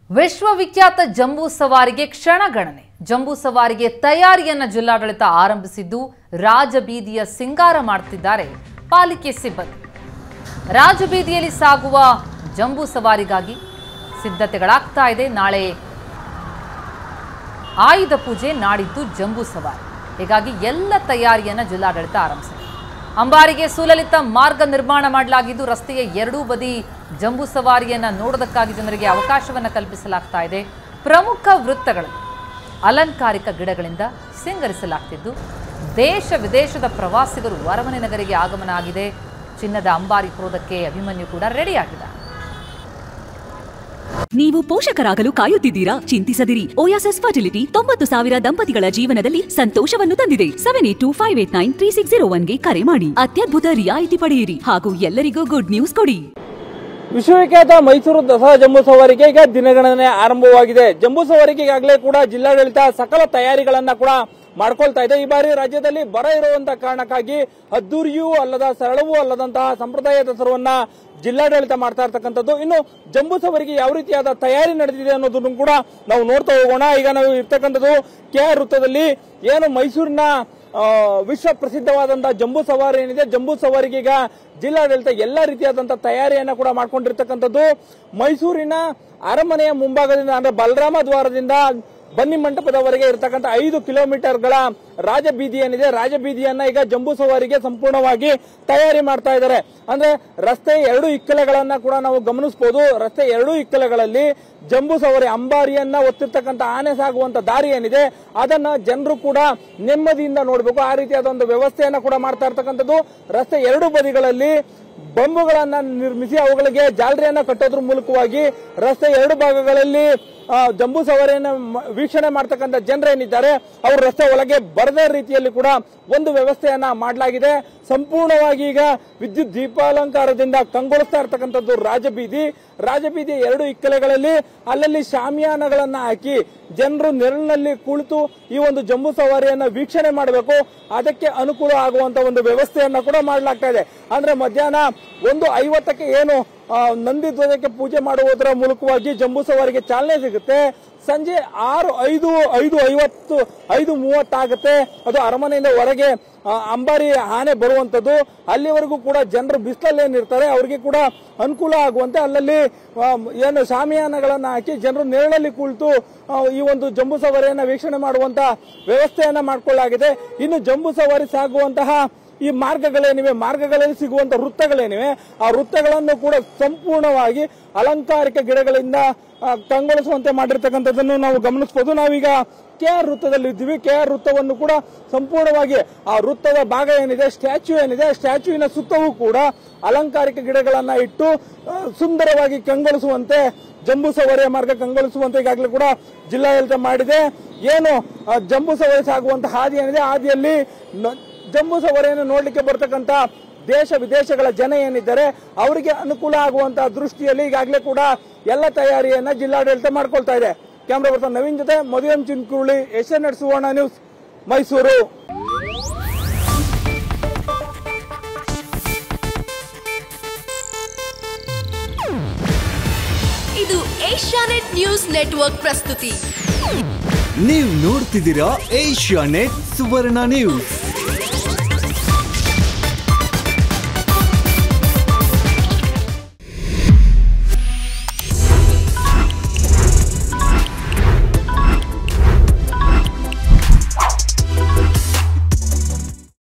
ವಿಶ್ವವಿಖ್ಯಾತ ಜಂಬೂ ಸವಾರಿಗೆ ಕ್ಷಣಗಣನೆ ಜಂಬೂ ಸವಾರಿಗೆ ತಯಾರಿಯನ್ನ ಜಿಲ್ಲಾಡಳಿತ ಆರಂಭಿಸಿದ್ದು ರಾಜಬೀದಿಯ ಸಿಂಗಾರ ಮಾಡುತ್ತಿದ್ದಾರೆ ಪಾಲಿಕೆ ಸಿಬ್ಬಂದಿ ರಾಜಬೀದಿಯಲ್ಲಿ ಸಾಗುವ ಜಂಬೂ ಸವಾರಿಗಾಗಿ ಸಿದ್ಧತೆಗಳಾಗ್ತಾ ಇದೆ ನಾಳೆ ಆಯುಧ ಪೂಜೆ ನಾಡಿದ್ದು ಜಂಬೂ ಸವಾರಿ ಹೀಗಾಗಿ ಎಲ್ಲ ತಯಾರಿಯನ್ನ ಜಿಲ್ಲಾಡಳಿತ ಆರಂಭಿಸಿದೆ ಅಂಬಾರಿಗೆ ಸುಲಲಿತ ಮಾರ್ಗ ನಿರ್ಮಾಣ ಮಾಡಲಾಗಿದ್ದು ರಸ್ತೆಯ ಎರಡೂ ಬದಿ ಜಂಬೂ ಸವಾರಿಯನ್ನ ನೋಡೋದಕ್ಕಾಗಿ ಜನರಿಗೆ ಅವಕಾಶವನ್ನ ಕಲ್ಪಿಸಲಾಗ್ತಾ ಇದೆ ಪ್ರಮುಖ ವೃತ್ತಗಳಲ್ಲಿ ಅಲಂಕಾರಿಕ ಗಿಡಗಳಿಂದ ಸಿಂಗರಿಸಲಾಗ್ತಿದ್ದು ದೇಶ ವಿದೇಶದ ಪ್ರವಾಸಿಗರು ಅರಮನೆ ನಗರಿಗೆ ಆಗಮನ ಆಗಿದೆ ಚಿನ್ನದ ಅಂಬಾರಿ ಹೊರೋದಕ್ಕೆ ಅಭಿಮನ್ಯು ಕೂಡ ರೆಡಿಯಾಗಿದ್ದಾರೆ ನೀವು ಪೋಷಕರಾಗಲು ಕಾಯುತ್ತಿದ್ದೀರಾ ಚಿಂತಿಸದಿರಿ ಓಯಾಸಸ್ ಫರ್ಟಿಲಿಟಿ ತೊಂಬತ್ತು ಸಾವಿರ ದಂಪತಿಗಳ ಜೀವನದಲ್ಲಿ ಸಂತೋಷವನ್ನು ತಂದಿದೆ seven eight two five eight nine three six zero ಒನ್ಗೆ ಕರೆ ಮಾಡಿ ಅತ್ಯದ್ಭುತ ರಿಯಾಯಿತಿ ಪಡೆಯಿರಿ ಹಾಗೂ ಎಲ್ಲರಿಗೂ ಗುಡ್ ನ್ಯೂಸ್ ಕೊಡಿ ವಿಶ್ವವಿಖ್ಯಾತ ಮೈಸೂರು ದಸರಾ ಜಂಬೂ ಸವಾರಿಗೆ ಈಗ ದಿನಗಣನೆ ಆರಂಭವಾಗಿದೆ ಜಂಬೂ ಸವಾರಿಗೆ ಈಗಾಗಲೇ ಕೂಡ ಜಿಲ್ಲಾಡಳಿತ ಸಕಲ ತಯಾರಿಗಳನ್ನ ಕೂಡ ಮಾಡ್ಕೊಳ್ತಾ ಇದೆ ಈ ಬಾರಿ ರಾಜ್ಯದಲ್ಲಿ ಬರ ಇರುವಂತಹ ಕಾರಣಕ್ಕಾಗಿ ಅದ್ದೂರಿಯೂ ಅಲ್ಲದ ಸರಳವೂ ಅಲ್ಲದಂತಹ ಸಂಪ್ರದಾಯ ದಸರವನ್ನ ಜಿಲ್ಲಾಡಳಿತ ಮಾಡ್ತಾ ಇರ್ತಕ್ಕಂಥದ್ದು ಇನ್ನು ಜಂಬೂ ಸವಾರಿಗೆ ಯಾವ ರೀತಿಯಾದ ತಯಾರಿ ನಡೆದಿದೆ ಅನ್ನೋದನ್ನು ಕೂಡ ನಾವು ನೋಡ್ತಾ ಹೋಗೋಣ ಈಗ ನಾವು ಇರ್ತಕ್ಕಂಥದ್ದು ಕೆ ಆರ್ ವೃತ್ತದಲ್ಲಿ ಏನು ಮೈಸೂರಿನ ಆ, ವಿಶ್ವ ಪ್ರಸಿದ್ಧವಾದಂತಹ ಜಂಬೂ ಸವಾರಿ ಏನಿದೆ ಜಂಬೂ ಸವಾರಿಗೆ ಈಗ ಜಿಲ್ಲಾಡಳಿತ ಎಲ್ಲ ರೀತಿಯಾದಂತಹ ತಯಾರಿಯನ್ನ ಕೂಡ ಮಾಡ್ಕೊಂಡಿರ್ತಕ್ಕಂಥದ್ದು ಮೈಸೂರಿನ ಅರಮನೆಯ ಮುಂಭಾಗದಿಂದ ಅಂದ್ರೆ ಬಲರಾಮ ದ್ವಾರದಿಂದ ಬನ್ನಿ ಮಂಟಪದವರೆಗೆ ಇರತಕ್ಕಂಥ ಐದು ಕಿಲೋಮೀಟರ್ಗಳ ರಾಜಬೀದಿ ಏನಿದೆ ರಾಜಬೀದಿಯನ್ನ ಈಗ ಜಂಬೂ ಸವಾರಿಗೆ ಸಂಪೂರ್ಣವಾಗಿ ತಯಾರಿ ಮಾಡ್ತಾ ಇದ್ದಾರೆ ಅಂದ್ರೆ ರಸ್ತೆ ಎರಡು ಇಕ್ಕಲೆಗಳನ್ನ ಕೂಡ ನಾವು ಗಮನಿಸಬಹುದು ರಸ್ತೆ ಎರಡು ಇಕ್ಕಲೆಗಳಲ್ಲಿ ಜಂಬೂ ಸವಾರಿ ಅಂಬಾರಿಯನ್ನ ಒತ್ತಿರ್ತಕ್ಕಂಥ ಆನೆ ಸಾಗುವಂತ ದಾರಿ ಏನಿದೆ ಅದನ್ನ ಜನರು ಕೂಡ ನೆಮ್ಮದಿಯಿಂದ ನೋಡಬೇಕು ಆ ರೀತಿಯಾದ ಒಂದು ವ್ಯವಸ್ಥೆಯನ್ನ ಕೂಡ ಮಾಡ್ತಾ ಇರ್ತಕ್ಕಂಥದ್ದು ರಸ್ತೆ ಎರಡು ಬದಿಗಳಲ್ಲಿ ಬಂಬುಗಳನ್ನ ನಿರ್ಮಿಸಿ ಅವುಗಳಿಗೆ ಜಾಲರಿಯನ್ನ ಕಟ್ಟೋದ್ರ ಮೂಲಕವಾಗಿ ರಸ್ತೆ ಎರಡು ಭಾಗಗಳಲ್ಲಿ ಆ, ಜಂಬೂ ಸವಾರಿಯನ್ನ ಮ- ವೀಕ್ಷಣೆ ಮಾಡ್ತಕ್ಕಂಥ ಜನರೇನಿದ್ದಾರೆ ಅವರು ರಸ್ತೆ ಒಳಗೆ ಬರದೇ ರೀತಿಯಲ್ಲಿ ಕೂಡ ಒಂದು ವ್ಯವಸ್ಥೆಯನ್ನ ಮಾಡಲಾಗಿದೆ ಸಂಪೂರ್ಣವಾಗಿ ಈಗ ವಿದ್ಯುತ್ ದೀಪಾಲಂಕಾರದಿಂದ ಕಂಗೊಳಿಸ್ತಾ ಇರ್ತಕ್ಕಂಥದ್ದು ರಾಜಬೀದಿ ರಾಜಬೀದಿಯ ಎರಡು ಇಕ್ಕಲೆಗಳಲ್ಲಿ ಅಲ್ಲಲ್ಲಿ ಶಾಮಿಯಾನಗಳನ್ನ ಹಾಕಿ ಜನರು ನೆರಳಿನಲ್ಲಿ ಕುಳಿತು ಈ ಒಂದು ಜಂಬೂ ಸವಾರಿಯನ್ನ ವೀಕ್ಷಣೆ ಮಾಡಬೇಕು ಅದಕ್ಕೆ ಅನುಕೂಲ ಆಗುವಂತ ಒಂದು ವ್ಯವಸ್ಥೆಯನ್ನ ಕೂಡ ಮಾಡಲಾಗ್ತಾ ಇದೆ ಅಂದ್ರೆ ಮಧ್ಯಾಹ್ನ ಒಂದು ಐವತ್ತಕ್ಕೆ ಏನು ಆ, ನಂದಿ ಧ್ವಜಕ್ಕೆ ಪೂಜೆ ಮಾಡುವುದರ ಮೂಲಕವಾಗಿ ಜಂಬೂ ಸವಾರಿಗೆ ಚಾಲನೆ ಸಿಗುತ್ತೆ ಸಂಜೆ ಆರು ಐದು ಐದು ಐವತ್ತು ಐದು ಮೂವತ್ತಾಗುತ್ತೆ ಅದು ಅರಮನೆಯಿಂದ ಹೊರಗೆ ಆ, ಅಂಬಾರಿ ಆನೆ ಬರುವಂತದ್ದು ಅಲ್ಲಿವರೆಗೂ ಕೂಡ ಜನರು ಬಿಸಿಲಲ್ಲಿ ಏನಿರ್ತಾರೆ ಅವರಿಗೆ ಕೂಡ ಅನುಕೂಲ ಆಗುವಂತೆ ಅಲ್ಲಲ್ಲಿ ಆ, ಏನು ಶಾಮಿಯಾನಗಳನ್ನ ಹಾಕಿ ಜನರು ನೆರಳಲ್ಲಿ ಕುಳಿತು ಆ, ಈ ಒಂದು ಜಂಬೂ ಸವಾರಿಯನ್ನ ವೀಕ್ಷಣೆ ಮಾಡುವಂತ ವ್ಯವಸ್ಥೆಯನ್ನ ಮಾಡಿಕೊಳ್ಳಲಾಗಿದೆ ಇನ್ನು ಜಂಬೂ ಸವಾರಿ ಸಾಗುವಂತಹ ಈ ಮಾರ್ಗಗಳೇನಿವೆ ಮಾರ್ಗಗಳಲ್ಲಿ ಸಿಗುವಂತ ವೃತ್ತಗಳೇನಿವೆ ಆ ವೃತ್ತಗಳನ್ನು ಕೂಡ ಸಂಪೂರ್ಣವಾಗಿ ಅಲಂಕಾರಿಕ ಗಿಡಗಳಿಂದ ಆ, ಕಂಗೊಳಿಸುವಂತೆ ಮಾಡಿರ್ತಕ್ಕಂಥದ್ದನ್ನು ನಾವು ಗಮನಿಸಬಹುದು ನಾವೀಗ ಕೆ ಆರ್ ವೃತ್ತದಲ್ಲಿ ಇದ್ದೀವಿ ಕೆ ಆರ್ ವೃತ್ತವನ್ನು ಕೂಡ ಸಂಪೂರ್ಣವಾಗಿ ಆ ವೃತ್ತದ ಭಾಗ ಏನಿದೆ ಸ್ಟ್ಯಾಚ್ಯೂ ಏನಿದೆ ಸ್ಟ್ಯಾಚ್ಯೂವಿನ ಸುತ್ತವೂ ಕೂಡ ಅಲಂಕಾರಿಕ ಗಿಡಗಳನ್ನ ಇಟ್ಟು ಆ, ಸುಂದರವಾಗಿ ಕಂಗೊಳಿಸುವಂತೆ ಜಂಬೂ ಸವಾರಿಯ ಮಾರ್ಗ ಕಂಗೊಳಿಸುವಂತೆ ಈಗಾಗಲೇ ಕೂಡ ಜಿಲ್ಲಾಡಳಿತ ಮಾಡಿದೆ ಏನು ಆ, ಜಂಬೂ ಸವಾರಿ ಸಾಗುವಂತ ಹಾದಿ ಏನಿದೆ ಹಾದಿಯಲ್ಲಿ ನ- ಜಂಬೂ ಸವಾರಿಯನ್ನು ನೋಡ್ಲಿಕ್ಕೆ ಬರ್ತಕ್ಕಂತ ದೇಶ ವಿದೇಶಗಳ ಜನ ಏನಿದ್ದಾರೆ ಅವರಿಗೆ ಅನುಕೂಲ ಆಗುವಂತಹ ದೃಷ್ಟಿಯಲ್ಲಿ ಈಗಾಗಲೇ ಕೂಡ ಎಲ್ಲ ತಯಾರಿಯನ್ನ ಜಿಲ್ಲಾಡಳಿತ ಮಾಡ್ಕೊಳ್ತಾ ಇದೆ ಕ್ಯಾಮ್ರಾ ಪರ್ಸನ್ ನವೀನ್ ಜೊತೆ Madhu M Chinkuruli S N Suvarna news Mysuru ಇದು ಏಷ್ಯಾನೆಟ್ ನ್ಯೂಸ್ ನೆಟ್ವರ್ಕ್ ಪ್ರಸ್ತುತಿ ನೀವು ನೋಡ್ತಿದ್ದೀರಾ ಏಷ್ಯಾ ನೆಟ್ ಸುವರ್ಣ ನ್ಯೂಸ್